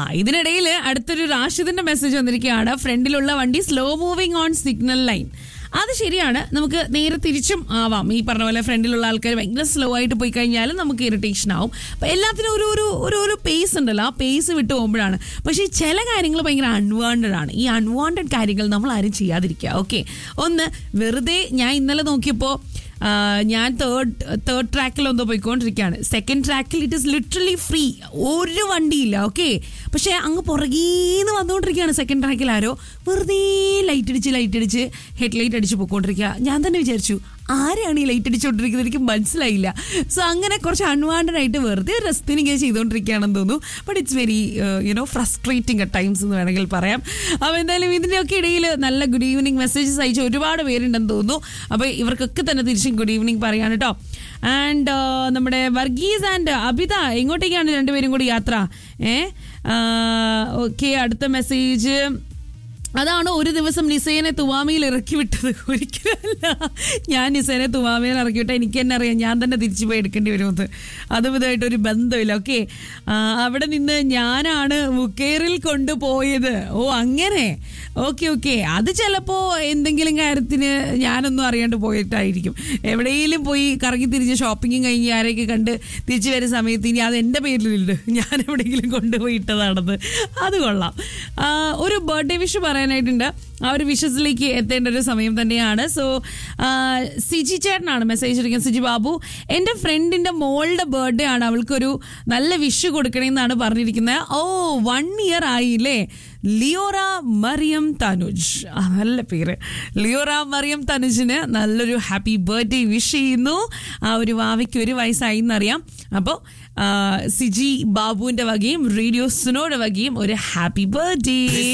ഇതിനിടയിൽ അടുത്തൊരു റാഷിദിന്റെ മെസ്സേജ് വന്നിരിക്കുകയാണ് ഫ്രണ്ടിലുള്ള വണ്ടി slow moving on signal line അത് ശരിയാണ് നമുക്ക് നേരെ തിരിച്ചും ആവാം ഈ പറഞ്ഞ പോലെ ഫ്രണ്ടിലുള്ള ആൾക്കാർ ഭയങ്കര സ്ലോ ആയിട്ട് പോയി കഴിഞ്ഞാലും നമുക്ക് ഇറിറ്റേഷൻ ആവും അപ്പം എല്ലാത്തിനും ഒരു ഒരു ഒരു ഒരു പേസ് ഉണ്ടല്ലോ ആ പേസ് വിട്ട് പോകുമ്പോഴാണ് പക്ഷേ ഈ ചില കാര്യങ്ങൾ ഭയങ്കര അൺവാണ്ടഡ് ആണ് ഈ അൺവാണ്ടഡ് കാര്യങ്ങൾ നമ്മൾ ആരും ചെയ്യാതിരിക്കുക ഓക്കെ ഒന്ന് വെറുതെ ഞാൻ ഇന്നലെ നോക്കിയപ്പോൾ ആ, ഞാൻ തേർഡ് തേർഡ് ട്രാക്കിൽ എന്തോ പോയിക്കൊണ്ടിരിക്കുകയാണ് സെക്കൻഡ് ട്രാക്കിൽ ഇറ്റ് ഇസ് ലിറ്ററലി ഫ്രീ ഒരു വണ്ടിയില്ല ഓക്കെ പക്ഷേ അങ്ങ് പുറകീന്ന് വന്നുകൊണ്ടിരിക്കുകയാണ് സെക്കൻഡ് ട്രാക്കിൽ ആരോ വെറുതെ ലൈറ്റ് അടിച്ച് ലൈറ്റ് അടിച്ച് ഹെഡ് ലൈറ്റ് അടിച്ച് പോയിക്കൊണ്ടിരിക്കുക ഞാൻ തന്നെ വിചാരിച്ചു ആരെയാണ് ഈ ലൈറ്റ് അടിച്ചുകൊണ്ടിരിക്കുന്നത് എനിക്ക് മനസ്സിലായില്ല സോ അങ്ങനെ കുറച്ച് അൺവാണ്ടഡ് ആയിട്ട് വെറുതെ ഒരു രസത്തിന് ഇങ്ങനെ ചെയ്തുകൊണ്ടിരിക്കുകയാണെന്ന് തോന്നുന്നു but it's very you know frustrating at times എന്ന് വേണമെങ്കിൽ പറയാം അപ്പോൾ എന്തായാലും ഇതിൻ്റെയൊക്കെ ഇടയിൽ നല്ല ഗുഡ് ഈവനിങ് മെസ്സേജസ് അയച്ച ഒരുപാട് പേരുണ്ടെന്ന് തോന്നുന്നു അപ്പോൾ ഇവർക്കൊക്കെ തന്നെ തിരിച്ചും ഗുഡ് ഈവനിങ് പറയാൻ കേട്ടോ ആൻഡ് നമ്മുടെ വർഗീസ് ആൻഡ് അബിത എങ്ങോട്ടേക്കാണ് രണ്ടുപേരും കൂടി യാത്ര ഏ ഓക്കെ അടുത്ത മെസ്സേജ് അതാണ് ഒരു ദിവസം നിസേനെ തുവാമിയിൽ ഇറക്കി വിട്ടത് ഒരിക്കലല്ല ഞാൻ നിസേനെ തുവാമിയിൽ ഇറക്കി വിട്ടാൽ എനിക്ക് തന്നെ അറിയാം ഞാൻ തന്നെ തിരിച്ചു പോയി എടുക്കേണ്ടി വരുമെന്ന് അതും ഇതായിട്ട് ഒരു ബന്ധമില്ല ഓക്കെ അവിടെ നിന്ന് ഞാനാണ് മുക്കേറിൽ കൊണ്ടുപോയത് ഓ അങ്ങനെ ഓക്കെ ഓക്കെ അത് ചിലപ്പോൾ എന്തെങ്കിലും കാര്യത്തിന് ഞാനൊന്നും അറിയാണ്ട് പോയിട്ടായിരിക്കും എവിടെയെങ്കിലും പോയി കറങ്ങി തിരിച്ച് ഷോപ്പിങ്ങും കഴിഞ്ഞ് ആരെയൊക്കെ കണ്ട് തിരിച്ചു വരുന്ന സമയത്ത് ഇനി അത് എൻ്റെ പേരിലുണ്ട് ഞാൻ എവിടെയെങ്കിലും കൊണ്ടുപോയി ഇട്ടതാണത് അത് കൊള്ളാം ആ, ഒരു ബർത്ത്ഡേ വിഷ് പറയാനായിട്ടുണ്ട് ആ ഒരു വിഷസിലേക്ക് എത്തേണ്ട ഒരു സമയം തന്നെയാണ് സോ സിജി ചേട്ടനാണ് മെസ്സേജ് അയച്ചിരിക്കുന്നത് സിജി ബാബു എൻ്റെ ഫ്രണ്ടിൻ്റെ മോളുടെ ബർത്ത്ഡേ ആണ് അവൾക്കൊരു നല്ല വിഷ് കൊടുക്കണമെന്നാണ് പറഞ്ഞിരിക്കുന്നത് ഓ വൺ ഇയർ ആയില്ലേ ലിയോറ മറിയം തനുജ് ആ, നല്ല പേര് ലിയോറ മറിയം തനുജിന് നല്ലൊരു ഹാപ്പി ബർത്ത്ഡേ വിഷ് ചെയ്യുന്നു ആ ഒരു വാവയ്ക്ക് ഒരു വയസ്സായി എന്നറിയാം അപ്പോൾ സിജി ബാബുവിൻ്റെ വകയും റേഡിയോ സുനോയുടെ വകയും ഒരു ഹാപ്പി ബർത്ത്ഡേ